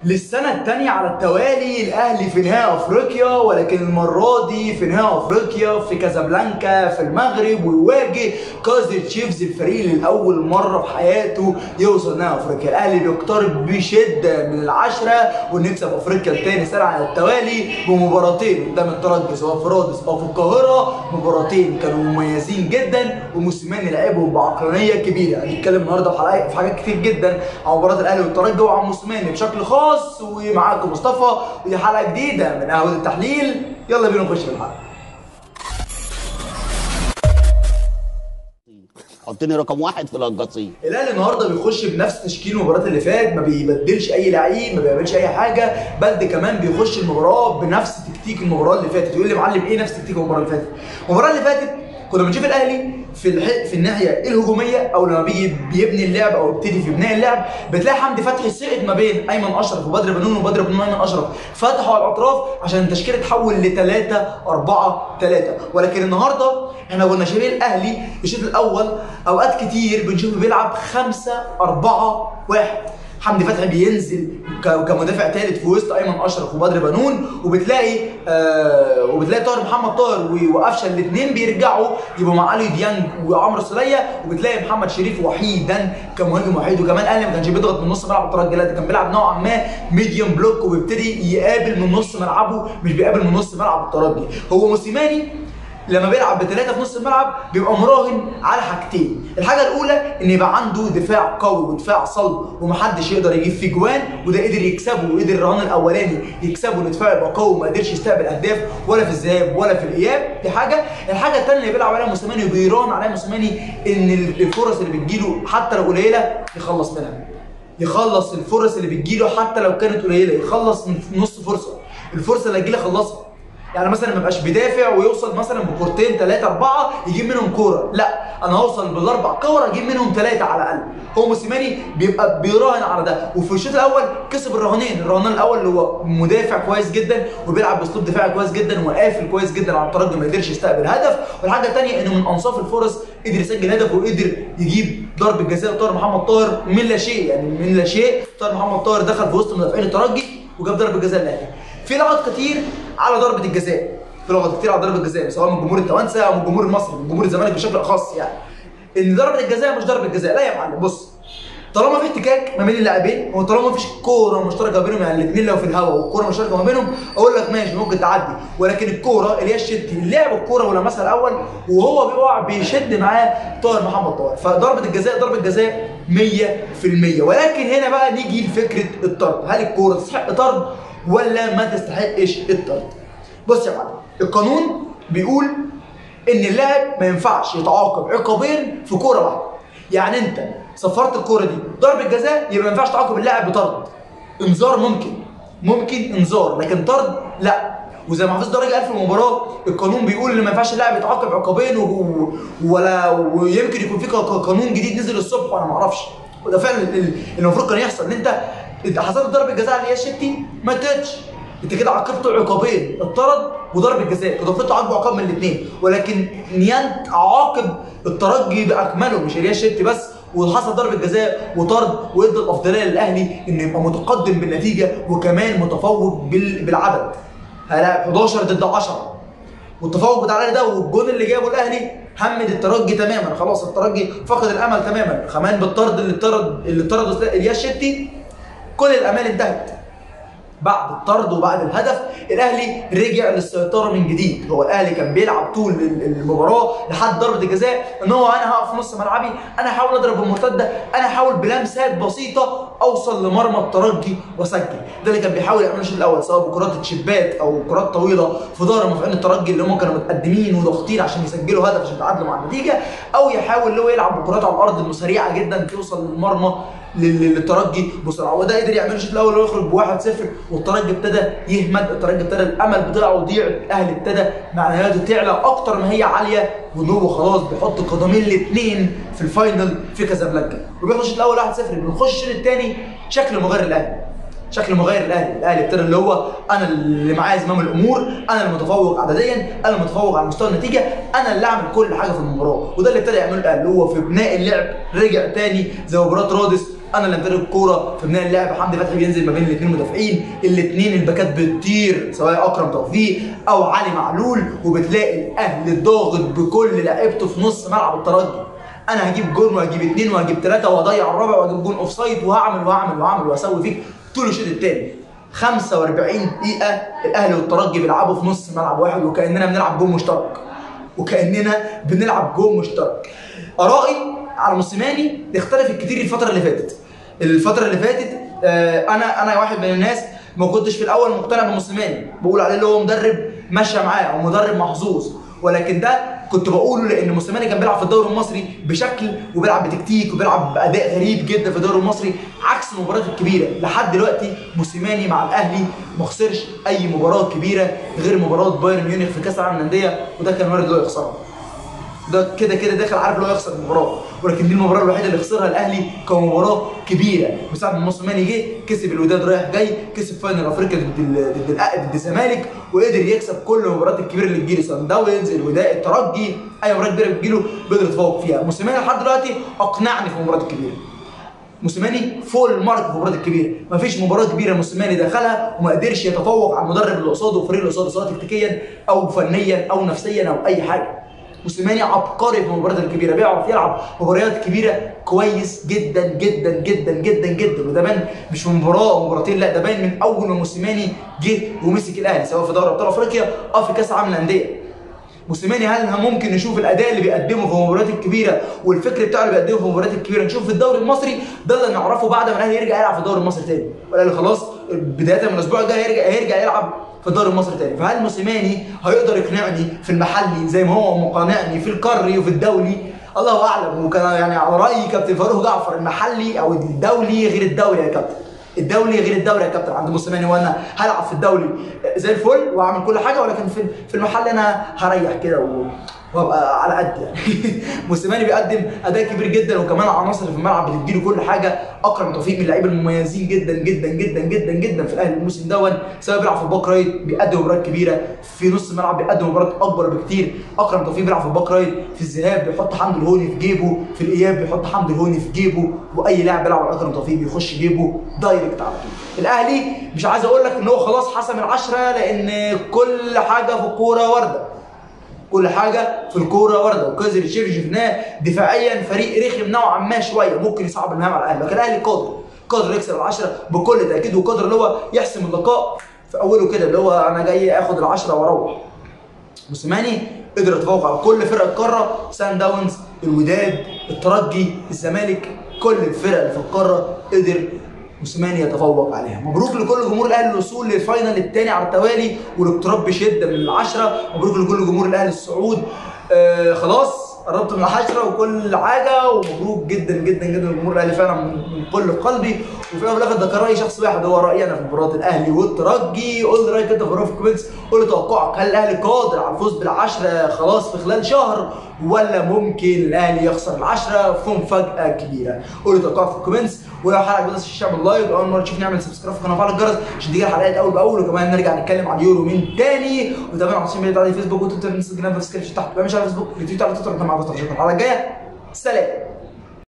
للسنة الثانية على التوالي الأهلي في نهائي أفريقيا ولكن المرة دي في نهائي أفريقيا في كازابلانكا في المغرب ويواجه كايزر تشيفز الفريق اللي لأول مرة في حياته يوصل نهائي أفريقيا الأهلي بيقترب بشدة من العشرة ونكسب أفريقيا الثاني سنة على التوالي بمباراتين قدام الترجي سواء في رادس أو في القاهرة مباراتين كانوا مميزين جدا وموسيماني لعبهم بعقلانية كبيرة هنتكلم النهارده في حلقات في حاجات كتير جدا عن مباراة الأهلي والترجي وعن موسيماني بشكل خاص خاص ومعاكم مصطفى ودي حلقه جديده من قهوه التحليل يلا بينا نخش في الحلقه حطني رقم واحد في القصيم الاهلي النهارده بيخش بنفس تشكيل المباراه اللي فات ما بيبدلش اي لعيب ما بيعملش اي حاجه بل ده كمان بيخش المباراه بنفس تكتيك المباراه اللي فاتت يقول لي معلم ايه نفس تكتيك المباراه اللي فاتت المباراه اللي فاتت كنا بنشوف الاهلي في الح... في الناحيه الهجوميه او لما بيجي بيبني اللعب او يبتدي في بناء اللعب بتلاقي حمدي فتحي سقط ما بين ايمن اشرف وبدر بنون وبدر بنون وايمن اشرف فتحوا على الاطراف عشان التشكيله تحول ل 3 4 3 ولكن النهارده احنا كنا شايفين الاهلي الشوط الاول اوقات كتير بنشوفه بيلعب 5 4 1 حمدي فتحي بينزل كمدافع ثالث في وسط ايمن اشرف وبدر بنون وبتلاقي آه وبتلاقي طاهر محمد طاهر وقفشه الاثنين بيرجعوا يبقوا مع علي ديانج وعمرو السوليه وبتلاقي محمد شريف وحيدا كمهاجم وحيد وكمان الاهلي ما كانش بيضغط من نص ملعب الترجي لا ده كان بيلعب نوعا ما ميديوم بلوك وبيبتدي يقابل من نص ملعبه مش بيقابل من نص ملعب الترجي هو موسيماني لما بيلعب بثلاثه في نص الملعب بيبقى مراهن على حاجتين الحاجه الاولى ان يبقى عنده دفاع قوي ودفاع صلب ومحدش يقدر يجيب فيه جوان وده قدر يكسبه وقدر الرهان الاولاني يكسبه ان الدفاع يبقى قوي وما قدرش يستقبل اهداف ولا في الذهاب ولا في الاياب دي حاجه الحاجه الثانيه اللي بيلعب عليها موسيماني وبيراهن عليها موسيماني ان الفرص اللي بتجيله حتى لو قليله يخلص منها يخلص الفرص اللي بتجيله حتى لو كانت قليله يخلص من نص فرصه الفرصه اللي هتجيله خلصها يعني مثلا ما يبقاش بيدافع ويوصل مثلا بكورتين ثلاثه اربعه يجيب منهم كوره لا انا هوصل بالاربع كور اجيب منهم ثلاثه على الاقل هو موسيماني بيبقى بيراهن على ده وفي الشوط الاول كسب الرهانين الرهان الاول اللي هو مدافع كويس جدا وبيلعب باسلوب دفاعي كويس جدا وقافل كويس جدا على الترجي ما قدرش يستقبل هدف والحاجه الثانيه انه من انصاف الفرص قدر يسجل هدف وقدر يجيب ضربه جزاء طاهر محمد طاهر من لا شيء يعني من لا شيء طاهر محمد طاهر دخل في وسط مدافعين الترجي وجاب ضربه جزاء الاهلي في لغط كتير على ضربه الجزاء في لغط كتير على ضربه الجزاء سواء من جمهور التوانسه او من الجمهور المصري من جمهور الزمالك بشكل خاص يعني ان ضربه الجزاء مش ضربه جزاء لا يا معلم بص طالما في احتكاك ما بين اللاعبين وطالما مفيش كوره مشتركه بينهم يعني الاثنين لو في الهواء والكوره مشتركه ما بينهم اقول لك ماشي ممكن تعدي ولكن الكوره اللي هي الشتي اللي لعب الكوره ولمسها الاول وهو بيقع بيشد معاه طاهر محمد طاهر فضربه الجزاء ضربه جزاء 100% ولكن هنا بقى نيجي لفكره الطرد هل الكوره تستحق طرد ولا ما تستحقش الطرد بص يا معلم القانون بيقول ان اللاعب ما ينفعش يتعاقب عقابين في كوره واحده يعني انت صفرت الكوره دي ضربه جزاء يبقى ما ينفعش تعاقب اللاعب بطرد انذار ممكن ممكن انذار لكن طرد لا وزي ما حفيظ درجه قال في المباراه القانون بيقول ان ما ينفعش اللاعب يتعاقب عقابين و... ولا ويمكن يكون في قانون جديد نزل الصبح وانا ما اعرفش وده فعلا اللي المفروض كان يحصل ان انت حصلت ضربه جزاء اللي هي الشتي ما ادتش انت كده عاقبته عقابين الطرد وضرب الجزاء كنت المفروض تعاقبه عقاب من الاثنين ولكن نيانت عاقب الترجي باكمله مش رياض شتي بس وحصل ضربه جزاء وطرد وادى الافضليه للاهلي انه يبقى متقدم بالنتيجه وكمان متفوق بالعدد هلاعب 11 ضد 10 والتفوق بتاع الاهلي ده والجون اللي جابه الاهلي همد الترجي تماما خلاص الترجي فقد الامل تماما كمان بالطرد اللي طرد اللي طرد الياس شتي كل الامال انتهت بعد الطرد وبعد الهدف الاهلي رجع للسيطره من جديد هو الاهلي كان بيلعب طول المباراه لحد ضربه الجزاء ان هو انا هقف في نص ملعبي انا هحاول اضرب بالمرتده انا هحاول بلمسات بسيطه اوصل لمرمى الترجي واسجل ده اللي كان بيحاول يعمله الشوط الاول سواء بكرات تشيبات او كرات طويله في ظهر مدافعين الترجي اللي هم كانوا متقدمين وضاغطين عشان يسجلوا هدف عشان يتعادلوا مع النتيجه او يحاول اللي هو يلعب بكرات على الارض انه سريعه جدا توصل للمرمى للترجي بسرعه وده قدر يعمله الشوط الاول ويخرج ب 1-0 والترجي ابتدى يهمد الترجي ابتدى الامل بتاعه يضيع الاهلي ابتدى معنوياته تعلى اكتر ما هي عاليه وان هو خلاص بيحط قدمين الاثنين في الفاينل في كازابلانكا وبياخد الشوط الاول 1-0 بنخش الشوط الثاني شكل مغير الاهلي شكل مغير الاهلي الاهلي ابتدى اللي هو انا اللي معايا زمام الامور انا المتفوق عدديا انا المتفوق على مستوى النتيجه انا اللي اعمل كل حاجه في المباراه وده اللي ابتدى يعمله الاهلي هو في بناء اللعب رجع تاني زي مباراه رادس انا اللي امتلك الكوره في بناء اللعب حمدي فتحي بينزل ما بين الاثنين مدافعين الاثنين الباكات بتطير سواء اكرم توفيق او علي معلول وبتلاقي الاهلي ضاغط بكل لعيبته في نص ملعب الترجي انا هجيب جون وهجيب اثنين وهجيب ثلاثه وهضيع الرابع وهجيب جون اوف سايد وهعمل وهعمل وهعمل وهسوي فيك طول الشوط الثاني 45 دقيقة الأهلي والترجي بيلعبوا في نص ملعب واحد وكأننا بنلعب جون مشترك وكأننا بنلعب جون مشترك آرائي على موسيماني اختلفت كتير الفترة اللي فاتت الفترة اللي فاتت آه، أنا أنا واحد من الناس ما كنتش في الأول مقتنع بموسيماني بقول عليه اللي هو مدرب ماشية معاه أو مدرب محظوظ ولكن ده كنت بقوله لان موسيماني كان بيلعب في الدوري المصري بشكل وبيلعب بتكتيك وبيلعب باداء غريب جدا في الدوري المصري عكس المباريات الكبيره لحد دلوقتي موسيماني مع الاهلي ما خسرش اي مباراه كبيره غير مباراه بايرن ميونخ في كاس العالم للانديه وده كان وارد له يخسرها ده كده كده داخل عارف ان هو يخسر المباراه ولكن دي المباراه الوحيده اللي خسرها الاهلي كمباراه كبيره من ساعه ما موسيماني جه كسب الوداد رايح جاي كسب فاينل افريقيا ضد ال- ضد ال- ضد الزمالك وقدر يكسب كل المباريات الكبيره اللي تجيله سان داونز الوداد الترجي اي مباراه كبيره بتجيله بيقدر يتفوق فيها موسيماني لحد دلوقتي اقنعني في المباريات الكبيره موسيماني فول مارك في المباريات الكبيره مفيش مباراه كبيره موسيماني دخلها وما قدرش يتفوق على المدرب اللي قصاده والفريق اللي قصاده سواء تكتيكيا او فنيا او نفسيا او اي حاجه موسيماني عبقري في المباريات الكبيره بيعرف يلعب مباريات كبيره كويس جدا جدا جدا جدا جدا وده بان مش من مباراه او مباراتين لا ده باين من اول ما موسيماني جه ومسك الاهلي سواء في دوري ابطال افريقيا او في كاس العالم للانديه موسيماني هل ممكن نشوف الاداء اللي بيقدمه في المباريات الكبيره والفكر بتاعه اللي بيقدمه في المباريات الكبيره نشوف في الدوري المصري ده اللي نعرفه بعد ما الاهلي يرجع يلعب في الدوري المصري تاني والاهلي خلاص بدايه من الاسبوع الجاي هيرجع هيرجع يلعب في الدوري المصري تاني فهل موسيماني هيقدر يقنعني في المحلي زي ما هو مقنعني في القاري وفي الدولي الله اعلم وكان يعني على راي كابتن فاروق جعفر المحلي او الدولي غير الدولي يا كابتن الدولي غير الدوري يا كابتن عند موسيماني وانا هلعب في الدولي زي الفل واعمل كل حاجه ولكن في في المحل انا هريح كده و... وابقى على قد يعني موسيماني بيقدم اداء كبير جدا وكمان العناصر في الملعب بتديله كل حاجه اكرم توفيق من اللعيبه المميزين جدا جدا جدا جدا جدا في الاهلي الموسم دون سواء بيلعب في الباك رايت بيقدم مباريات كبيره في نص الملعب بيقدم مباريات اكبر بكتير اكرم توفيق بيلعب في الباك رايت في الذهاب بيحط حمدي الهوني في جيبه في الاياب بيحط حمدي الهوني في جيبه واي لاعب بيلعب على اكرم توفيق بيخش جيبه دايركت على طول الاهلي مش عايز اقول لك ان هو خلاص حسم العشره لان كل حاجه في الكوره ورده كل حاجه في الكوره ورده وكايزر تشيف شفناه دفاعيا فريق رخم نوعا ما شويه ممكن يصعب المهام على الاهلي لكن الاهلي قادر قادر يكسب العشره بكل تاكيد وقادر اللي هو يحسم اللقاء في اوله كده اللي هو انا جاي اخد العشره واروح موسيماني قدر يتفوق على كل فرق القاره سان داونز الوداد الترجي الزمالك كل الفرق اللي في القاره قدر موسيماني يتفوق عليها مبروك لكل جمهور الاهلي الوصول للفاينل الثاني على التوالي والاقتراب بشده من العشره مبروك لكل جمهور الاهلي الصعود آه خلاص قربت من العشرة وكل حاجة ومبروك جدا جدا جدا لجمهور الأهلي فعلا من من كل قلبي وفي الأول وفي الآخر ده كان رأي شخص واحد هو رأيي أنا في مباراة الأهلي والترجي قول لي رأيك أنت في الرف كومنتس قول لي توقعك هل الأهلي قادر على الفوز بالعشرة خلاص في خلال شهر ولا ممكن الأهلي يخسر العشرة في مفاجأة كبيرة قول لي توقعك في الكومنتس ولو حلقة ما تنساش تعمل لايك أول مرة تشوفني اعمل سبسكرايب في القناة وفعل الجرس عشان تيجي الحلقات أول بأول وكمان نرجع نتكلم عن اليورو من تاني وتابعنا على السوشيال ميديا بتاعتي فيسبوك وتويتر انستجرام في الديسكربشن تحت بعمل على فيسبوك يوتيوب على تويتر انت مع بطل الحلقة الجاية سلام